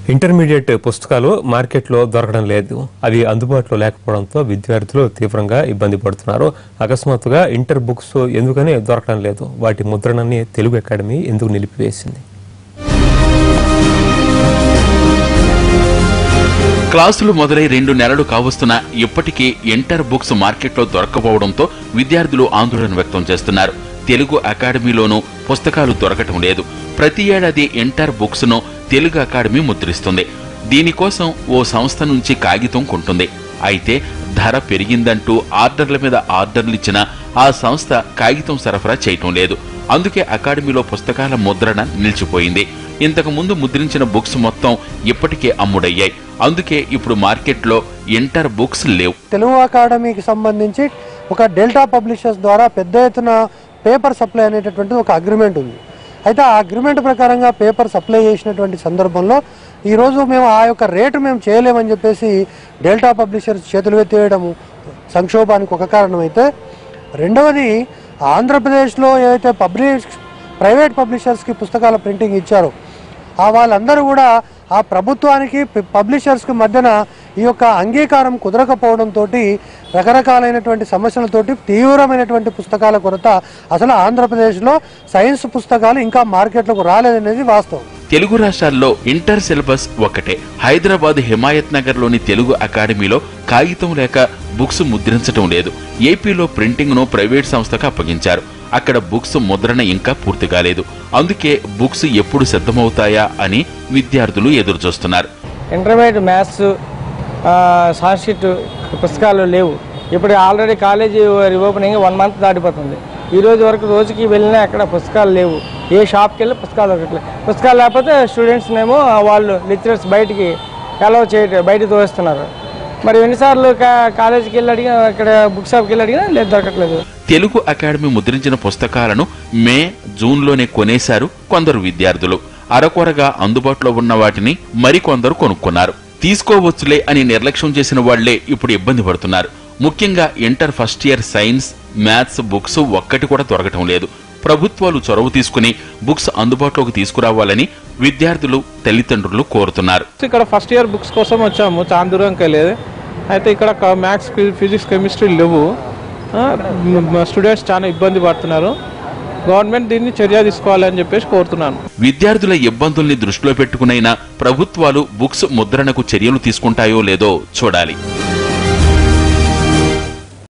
intermediate పుస్తకాలు మార్కెట్లో దొరకడం లేదు అవి అందుబాటులో లేకపోవడంతో విద్యార్థులు తీవ్రంగా ఇబ్బంది పడుతున్నారు అకస్మాత్తుగా ఇంటర్ బుక్స్ ఎందుకని దొరకడం లేదు వాటి ముద్రణని తెలుగు అకాడమీ ఎందుకు నిలిపివేసింది క్లాసులు మొదలై రెండు నెలలు కావస్తున్నా ఇప్పటికీ ఇంటర్ బుక్స్ మార్కెట్లో దొరకపోవడంతో విద్యార్థులు ఆందోళన వ్యక్తం చేస్తున్నారు తెలుగు అకాడమీలోనూ పుస్తకాలు దొరకటం లేదు ప్రతి ఏడాది ఇంటర్ బుక్స్ ను తెలుగు అకాడమీ ముద్రిస్తుంది దీనికోసం ఓ సంస్థ నుంచి కాగితం కొంటుంది అయితే ధర పెరిగిందంటూ ఆర్డర్ల మీద ఆర్డర్లు ఇచ్చినా ఆ సంస్థ కాగితం సరఫరా చేయటం లేదు అందుకే అకాడమీలో పుస్తకాల ముద్రణ నిలిచిపోయింది ఇంతకు ముందు ముద్రించిన బుక్స్ మొత్తం ఇప్పటికే అమ్ముడయ్యాయి అందుకే ఇప్పుడు మార్కెట్లో ఇంటర్ బుక్స్ లేవు తెలుగు అకాడమీకి సంబంధించి ఒక డెల్టా పబ్లిషర్స్ ద్వారా పెద్ద ఎత్తున పేపర్ సప్లై అనేటటువంటి ఒక అగ్రిమెంట్ ఉంది అయితే ఆ అగ్రిమెంట్ ప్రకారంగా పేపర్ సప్లై చేసినటువంటి సందర్భంలో ఈరోజు మేము ఆ యొక్క రేటు మేము చేయలేమని చెప్పేసి డెల్టా పబ్లిషర్స్ చేతులు ఎత్తేయడము సంక్షోభానికి ఒక కారణం అయితే రెండవది ఆంధ్రప్రదేశ్లో ఏదైతే పబ్లిష్ ప్రైవేట్ పబ్లిషర్స్కి పుస్తకాల ప్రింటింగ్ ఇచ్చారో ఆ వాళ్ళందరూ కూడా ఆ ప్రభుత్వానికి ప- పబ్లిషర్స్కి మధ్యన ఈ యొక్క అంగీకారం కుదరకపోవడంతో రకరకాలైనటువంటి సమస్యలతోటి తీవ్రమైనటువంటి పుస్తకాల కొరత అసలు ఆంధ్రప్రదేశ్లో సైన్స్ పుస్తకాలు ఇంకా మార్కెట్లోకి రాలేదనేది వాస్తవం తెలుగు రాష్ట్రాల్లో ఇంటర్ సిలబస్ ఒకటే హైదరాబాద్ హిమాయత్ నగర్ లోని తెలుగు అకాడమీలో కాగితం లేక బుక్స్ ముద్రించడం లేదు ఏపీలో ప్రింటింగ్ ను ప్రైవేట్ సంస్థకు అప్పగించారు అక్కడ బుక్స్ ముద్రణ ఇంకా పూర్తి కాలేదు అందుకే బుక్స్ ఎప్పుడు సిద్ధమవుతాయా అని విద్యార్థులు ఎదురుచూస్తున్నారు ఇంటర్మీడియట్ మ్యాథ్స్ సాంస్క్రిట్ పుస్తకాలు లేవు ఇప్పుడు already college reopening one month దాటిపోతుంది ఈ రోజు వరకు రోజుకి వెళ్ళినా అక్కడ పుస్తకాలు లేవు ఏ షాప్కి వెళ్ళి పుస్తకాలు దొరకట్లేదు పుస్తకాలు లేకపోతే స్టూడెంట్స్ ఏమో వాళ్ళు లెక్చరర్స్ బయటికి అలౌ చేయ బయటికి తోస్తున్నారు మరి ఎన్నిసార్లు కా- కాలేజీకి వెళ్ళి అడిగినా ఇక్కడ బుక్ షాప్కి వెళ్ళి అడిగినా లేదు దొరకట్లేదు తెలుగు అకాడమీ ముద్రించిన పుస్తకాలను మే జూన్లోనే కొనేశారు కొందరు విద్యార్థులు అరకొరగా అందుబాటులో ఉన్న వాటిని మరికొందరు కొనుక్కున్నారు తీసుకోవచ్చులే అని నిర్లక్ష్యం చేసిన వాళ్లే ఇప్పుడు ఇబ్బంది పడుతున్నారు ముఖ్యంగా inter first year science maths books ఒక్కటి కూడా దొరకటం లేదు ప్రభుత్వాలు చొరవ తీసుకుని బుక్స్ అందుబాటులోకి తీసుకురావాలని విద్యార్థులు తల్లిదండ్రులు కోరుతున్నారు ఇక్కడ ఫస్ట్ ఇయర్ బుక్స్ కోసం వచ్చాము చాలా దూరంకి వెళ్ళేది అయితే ఇక్కడ మ్యాథ్స్ ఫిజిక్స్ కెమిస్ట్రీ లేవు స్టూడెంట్స్ చాలా ఇబ్బంది పడుతున్నారు గవర్నమెంట్ దీన్ని చర్య తీసుకోవాలని చెప్పేసి కోరుతున్నాను విద్యార్థుల ఇబ్బందుల్ని దృష్టిలో పెట్టుకునైనా ప్రభుత్వాలు బుక్స్ ముద్రణకు చర్యలు తీసుకుంటాయో లేదో చూడాలి